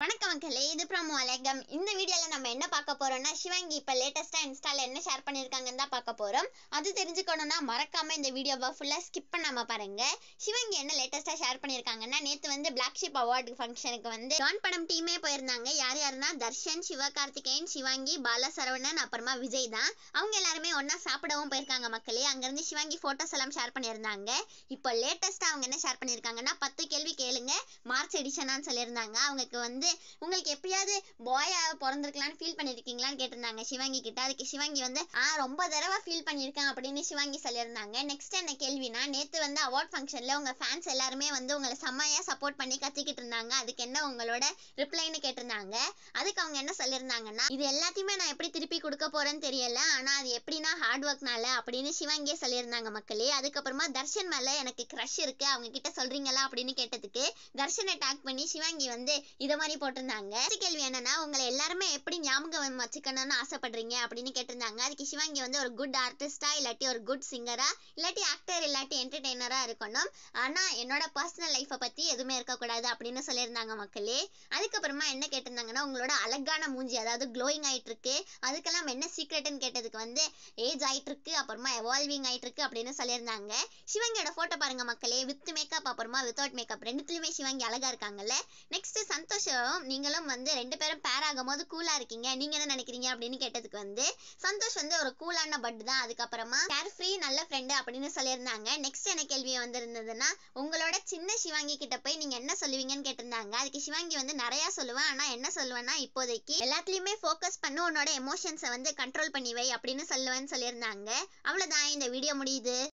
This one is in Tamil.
வணக்கம் மக்களே இது ப்ரோமோ அலகம் இந்த வீடியோவில் நம்ம என்ன பார்க்க போறோம்னா சிவாங்கி இப்போ லேட்டஸ்ட்டாக இன்ஸ்டால என்ன ஷேர் பண்ணியிருக்காங்கன்னு தான் பார்க்க போறோம் அது தெரிஞ்சுக்கணும்னா மறக்காம இந்த வீடியோவை ஃபுல்லாக ஸ்கிப் பண்ணாம பாருங்க சிவாங்கி என்ன லேட்டஸ்ட்டாக ஷேர் பண்ணியிருக்காங்கன்னா நேற்று வந்து பிளாக் ஷிப் அவார்டு ஃபங்க்ஷனுக்கு வந்து டான் படம் டீமே போயிருந்தாங்க யார் யாருன்னா தர்ஷன் சிவகார்த்திகேயன் சிவாங்கி பால சரவணன் அப்புறமா விஜய் தான் அவங்க எல்லாருமே ஒன்றா சாப்பிடவும் போயிருக்காங்க மக்களே அங்கேருந்து சிவாங்கி ஃபோட்டோஸ் எல்லாம் ஷேர் பண்ணியிருந்தாங்க இப்போ லேட்டஸ்ட்டாக அவங்க என்ன ஷேர் பண்ணியிருக்காங்கன்னா பத்து கேள்வி கேளுங்க மார்ச் எடிஷனான்னு சொல்லியிருந்தாங்க அவங்களுக்கு வந்து உங்களுக்கு எப்பயாவது பாயா பிறந்திருக்கலாம்னு ஃபீல் பண்ணியிருக்கீங்களான்னு கேட்டிருந்தாங்க சிவாங்கி கிட்ட அதுக்கு சிவாங்கி வந்து ஆ ரொம்ப தடவை ஃபீல் பண்ணியிருக்கேன் அப்படின்னு சிவாங்கி சொல்லியிருந்தாங்க நெக்ஸ்ட் என்ன கேள்வினா நேற்று வந்து அவார்ட் ஃபங்க்ஷனில் உங்கள் ஃபேன்ஸ் எல்லாருமே வந்து உங்களை செம்மையாக சப்போர்ட் பண்ணி கத்திக்கிட்டு இருந்தாங்க அதுக்கு என்ன உங்களோட ரிப்ளைன்னு கேட்டிருந்தாங்க அதுக்கு அவங்க என்ன சொல்லியிருந்தாங்கன்னா இது எல்லாத்தையுமே நான் எப்படி திருப்பி கொடுக்க போறேன்னு தெரியல ஆனா அது எப்படின்னா ஹார்ட் ஒர்க்னால அப்படின்னு சிவாங்கியே சொல்லியிருந்தாங்க மக்களே அதுக்கப்புறமா தர்ஷன் மேல எனக்கு க்ரஷ் இருக்கு அவங்க கிட்ட சொல்றீங்களா அப்படின்னு கேட்டதுக்கு தர்ஷனை டேக் பண்ணி சிவாங்கி வந்து இத மாதிரி போட்டிருந்தாங்க அடுத்த கேள்வி என்னன்னா உங்களை எல்லாருமே எப்படி ஞாபகம் வச்சுக்கணும்னு ஆசைப்படுறீங்க அப்படின்னு கேட்டிருந்தாங்க அதுக்கு சிவாங்கி வந்து ஒரு குட் ஆர்டிஸ்டா இல்லாட்டி ஒரு குட் சிங்கரா இல்லாட்டி ஆக்டர் இல்லாட்டி என்டர்டெய்னரா இருக்கணும் ஆனா என்னோட பர்சனல் லைஃப்பை பத்தி எதுவுமே இருக்கக்கூடாது அப்படின்னு சொல்லியிருந்தாங்க மக்களே அதுக்கப்புறமா என்ன கேட்டிருந்தாங்கன்னா உங்களோட அழகான மூஞ்சி அதாவது க்ளோயிங் ஆயிட்டு இருக்கு அதுக்கெல்லாம் என்ன சீக்ரெட்னு கேட்டதுக்கு வந்து ஏஜ் ஆயிட்டு இருக்கு அப்புறமா எவால்விங் ஆயிட்டு இருக்கு அப்படின்னு சொல்லியிருந்தாங்க சிவங்கியோட போட்டோ பாருங்க மக்களே வித் மேக்கப் அப்புறமா வித்தவுட் மேக்கப் ரெண்டுத்துலயுமே சிவங்கி அழகா இருக்காங்கல்ல நெக்ஸ்ட் சந்தோஷம் நீங்களும் வந்து ரெண்டு பேரும் பேர் ஆகும் போது கூலா இருக்கீங்க நீங்க என்ன நினைக்கிறீங்க அப்படின்னு கேட்டதுக்கு வந்து சந்தோஷ் வந்து ஒரு கூலான பட் தான் அதுக்கப்புறமா கேர் ஃப்ரீ நல்ல ஃப்ரெண்டு அப்படின்னு சொல்லியிருந்தாங்க நெக்ஸ்ட் என்ன கேள்வி வந்திருந்ததுன்னா உங்களோட சின்ன சிவாங்கி கிட்ட போய் நீங்க என்ன சொல்லுவீங்கன்னு கேட்டிருந்தாங்க அதுக்கு சிவாங்கி வந்து நிறைய சொல்லுவேன் ஆனா என்ன சொல்லுவேன்னா இப்போதைக்கு எல்லாத்துலயுமே ஃபோக்கஸ் பண்ணு உன்னோட எமோஷன்ஸை வந்து கண்ட்ரோல் பண்ணி வை அப்படின்னு சொல்லுவேன்னு சொல்லியிருந்தாங்க அவ்வளவுதான் இந்த வீடியோ முடியுது